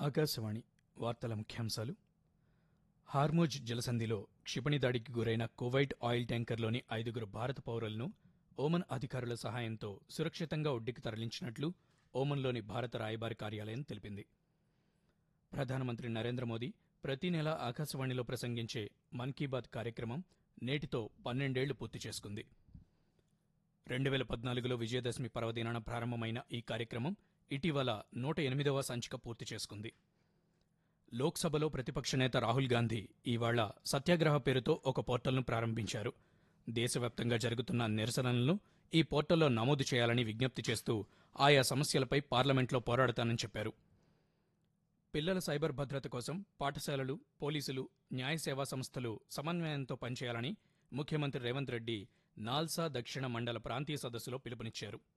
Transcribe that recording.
ఆకాశవాణి వార్తల ముఖ్యాంశాలు హార్మోజ్ జలసంధిలో క్షిపణి దాడికి గురైన కువైట్ ఆయిల్ ట్యాంకర్లోని ఐదుగురు భారత పౌరులను ఓమన్ అధికారుల సహాయంతో సురక్షితంగా ఒడ్డుకి తరలించినట్లు ఓమన్లోని భారత రాయబారి కార్యాలయం తెలిపింది ప్రధానమంత్రి నరేంద్ర మోదీ ప్రతి నెల ఆకాశవాణిలో ప్రసంగించే మన్ కీ బాత్ కార్యక్రమం నేటితో పన్నెండేళ్లు పూర్తి చేసుకుంది రెండు వేల పద్నాలుగులో విజయదశమి పర్వదినాన ప్రారంభమైన ఈ కార్యక్రమం ఇటీవల నూట ఎనిమిదవ సంచిక పూర్తి చేసుకుంది లోక్సభలో ప్రతిపక్ష నేత రాహుల్ గాంధీ ఇవాళ సత్యాగ్రహ పేరుతో ఒక పోర్టల్ను ప్రారంభించారు దేశవ్యాప్తంగా జరుగుతున్న నిరసనలను ఈ పోర్టల్లో నమోదు చేయాలని విజ్ఞప్తి చేస్తూ ఆయా సమస్యలపై పార్లమెంట్లో పోరాడతానని చెప్పారు పిల్లల సైబర్ భద్రత కోసం పాఠశాలలు పోలీసులు న్యాయ సేవా సంస్థలు సమన్వయంతో పనిచేయాలని ముఖ్యమంత్రి రేవంత్ రెడ్డి నాల్సా దక్షిణ మండల ప్రాంతీయ సదస్సులో పిలుపునిచ్చారు